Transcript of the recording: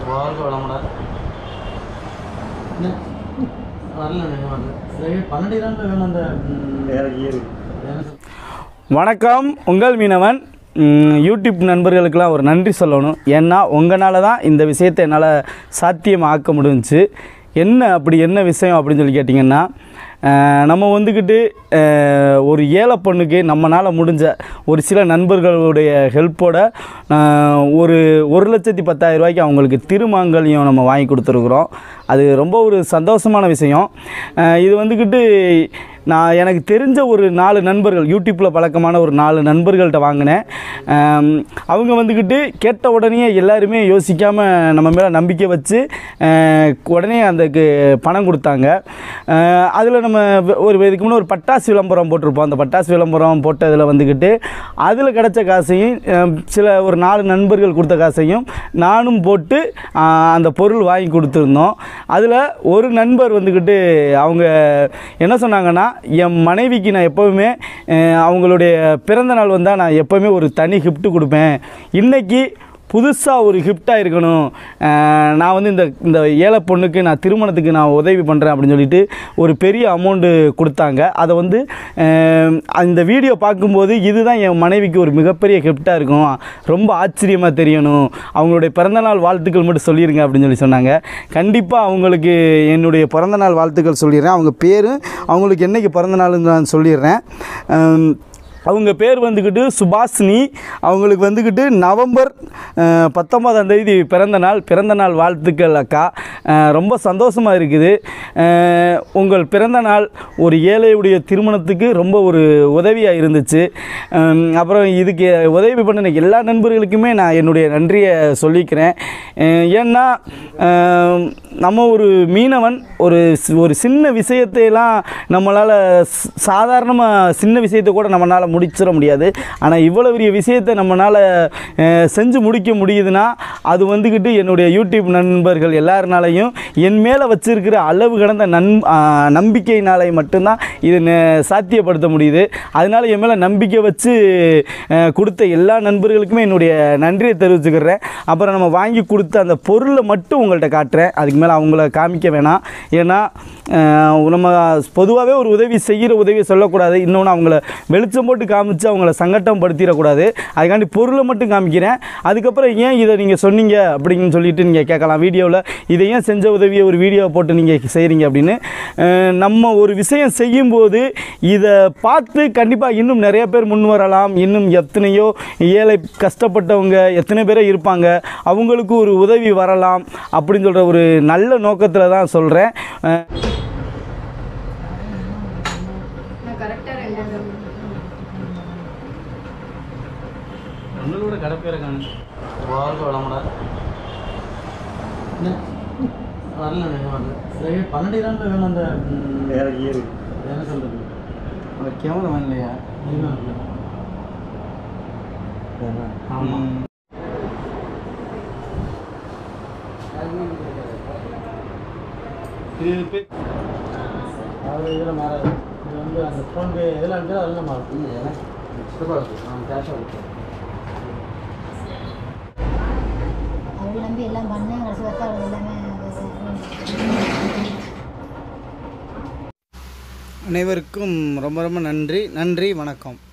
வாழ்க வளமுடன் என்ன வரல நீங்கள் வரல சரி பன்னெண்டு தான் வேணும் அந்த எனக்கு வணக்கம் உங்கள் மீனவன் ம், யூடியூப் நண்பர்களுக்கெல்லாம் ஒரு நன்றி சொல்லணும் ஏன்னா உங்களால தான் இந்த விஷயத்தை என்னால் சாத்தியமாக்க முடிஞ்சுச்சு என்ன அப்படி என்ன விஷயம் அப்படின்னு சொல்லி கேட்டிங்கன்னா அஹ், நம்ம வந்துக்கிட்டு அஹ், ஒரு ஏழை பொண்ணுக்கு நம்மளால் முடிஞ்ச ஒரு சில நண்பர்களுடைய ஹெல்ப்போட அஹ், ஒரு ஒரு லட்சத்தி பத்தாயிரம் ரூபாய்க்கு அவங்களுக்கு திருமாங்கல்யம் நம்ம வாங்கி கொடுத்துருக்குறோம் அது ரொம்ப ஒரு சந்தோஷமான விஷயம் அஹ், இது வந்துக்கிட்டு நான் எனக்கு தெரிஞ்ச ஒரு நாலு நண்பர்கள் யூடியூப்பில் பழக்கமான ஒரு நாலு நண்பர்கள்ட்ட வாங்கினேன் ஆம், அவங்க வந்துக்கிட்டு கேட்ட உடனே எல்லாருமே யோசிக்காமல் நம்ம மேலே நம்பிக்கை வச்சு அஹ், உடனே அதுக்கு பணம் கொடுத்தாங்க அதில் நம்ம வ- ஒரு இதுக்கு முன்னே ஒரு பட்டாசு விளம்பரம் போட்டிருப்போம் அந்த பட்டாசு விளம்பரம் போட்டதில் வந்துக்கிட்டு அதில் கிடச்ச காசையும் அஹ், சில ஒரு நாலு நண்பர்கள் கொடுத்த காசையும் நானும் போட்டு அஹ், அந்த பொருள் வாங்கி கொடுத்துருந்தோம் அதில் ஒரு நண்பர் வந்துக்கிட்டு அவங்க என்ன சொன்னாங்கன்னா என் மனைவிக்கு நான் எப்போவுமே அஹ், அவங்களுடைய பிறந்த நாள் வந்தால் நான் எப்போவுமே ஒரு தனி gift கொடுப்பேன் இன்னைக்கு புதுசாக ஒரு கிஃப்டாக இருக்கணும் அஹ், நான் வந்து இந்த இந்த ஏழை பொண்ணுக்கு நான் திருமணத்துக்கு நான் உதவி பண்ணுறேன் அப்படின்னு சொல்லிட்டு ஒரு பெரிய அமௌண்ட்டு கொடுத்தாங்க அதை வந்து அஹ், அந்த வீடியோ பார்க்கும்போது இதுதான் என் மனைவிக்கு ஒரு மிகப்பெரிய கிஃப்டாக இருக்கும் ரொம்ப ஆச்சரியமாக தெரியணும் அவங்களுடைய பிறந்தநாள் வாழ்த்துக்கள் மட்டும் சொல்லிடுங்க அப்படின்னு சொல்லி சொன்னாங்க கண்டிப்பாக அவங்களுக்கு என்னுடைய பிறந்தநாள் வாழ்த்துக்கள் சொல்லிடுறேன் அவங்க பேர் அவங்களுக்கு என்னைக்கு பிறந்தநாள்னு நான் சொல்லிடுறேன் அம், அவங்க பேர் வந்துக்கிட்டு சுபாஷினி அவங்களுக்கு வந்துக்கிட்டு நவம்பர் அஹ், பத்தொன்பதாம் தேதி பிறந்த நாள் பிறந்த நாள் வாழ்த்துக்கள் அக்கா அஹ், ரொம்ப சந்தோஷமாக இருக்குது அஹ், உங்கள் பிறந்த நாள் ஒரு ஏழையுடைய திருமணத்துக்கு ரொம்ப ஒரு உதவியாக இருந்துச்சு அம், அப்புறம் இதுக்கு உதவி பண்ணின எல்லா நண்பர்களுக்குமே நான் என்னுடைய நன்றியை சொல்லிக்கிறேன் அஹ், ஏன்னா அஹ், நம்ம ஒரு மீனவன் ஒரு சி- ஒரு சின்ன விஷயத்தையெல்லாம் நம்மளால் சாதாரணமாக சின்ன விஷயத்தை கூட நம்மளால் முடிச்சிட முடியாது ஆனால் இவ்வளோ பெரிய விஷயத்தை நம்மளால் செஞ்சு முடிக்க முடியுதுன்னா அது வந்துக்கிட்டு என்னுடைய யூடியூப் நண்பர்கள் எல்லாருனாலையும் என் மேலே வச்சிருக்கிற அளவு கடந்த நன் அஹ், நம்பிக்கையினாலே மட்டும்தான் இது நெ- சாத்தியப்படுத்த முடியுது அதனால என் மேலே நம்பிக்கை வச்சு அஹ், கொடுத்த எல்லா நண்பர்களுக்குமே என்னுடைய நன்றியை தெரிவிச்சுக்கிறேன் அப்புறம் நம்ம வாங்கி கொடுத்த அந்த பொருளை மட்டும் உங்கள்கிட்ட காட்டுறேன் அதுக்கு மேலே அவங்கள காமிக்க வேணாம் ஏன்னா அஹ், நம்ம பொதுவாகவே ஒரு உதவி செய்கிற உதவியை சொல்லக்கூடாது இன்னொன்று அவங்கள வெளிச்சம் போட்டு காமிச்சு அவங்கள சங்கட்டம் படுத்திடக்கூடாது அதுக்காண்டி பொருளை மட்டும் காமிக்கிறேன் அதுக்கப்புறம் ஏன் இதை நீங்கள் சொன்னீங்க அப்படின்னு சொல்லிட்டு நீங்கள் கேட்கலாம் வீடியோவில் இதை ஏன் செஞ்ச உதவியை ஒரு வீடியோ போட்டு நீங்கள் செய்கிறீங்க அப்படின்னு அஹ், நம்ம ஒரு விஷயம் செய்யும்போது இதை பார்த்து கண்டிப்பாக இன்னும் நிறைய பேர் முன் வரலாம் இன்னும் எத்தனையோ ஏழை கஷ்டப்பட்டவங்க எத்தனை பேரோ இருப்பாங்க அவங்களுக்கு ஒரு உதவி வரலாம் அப்படின்னு சொல்கிற ஒரு நல்ல நோக்கத்தில் தான் சொல்கிறேன் நான் கரெக்டாக ரெண்டு உங்களோட கடப்பேரை காணும் வாழ்க வளமுடன் என்ன வரல நீங்கள் வரல சரி பன்னெண்டு தான் வேணும் அந்த என்ன சொல்கிறது கேமரா வாங்கலையா ஆமாம் இது பே- அது இதில் மாறாது இது வந்து அந்த ஃபோன்பே இதில் அனுப்பிச்சா அதில் மாறும் நான் கேஷாக கொடுத்தேன் அவங்க நம்பி எல்லாம் பண்ணேன் கடைசி பார்த்தா அவங்க எல்லாமே அனைவருக்கும் ரொம்ப ரொம்ப நன்றி நன்றி வணக்கம்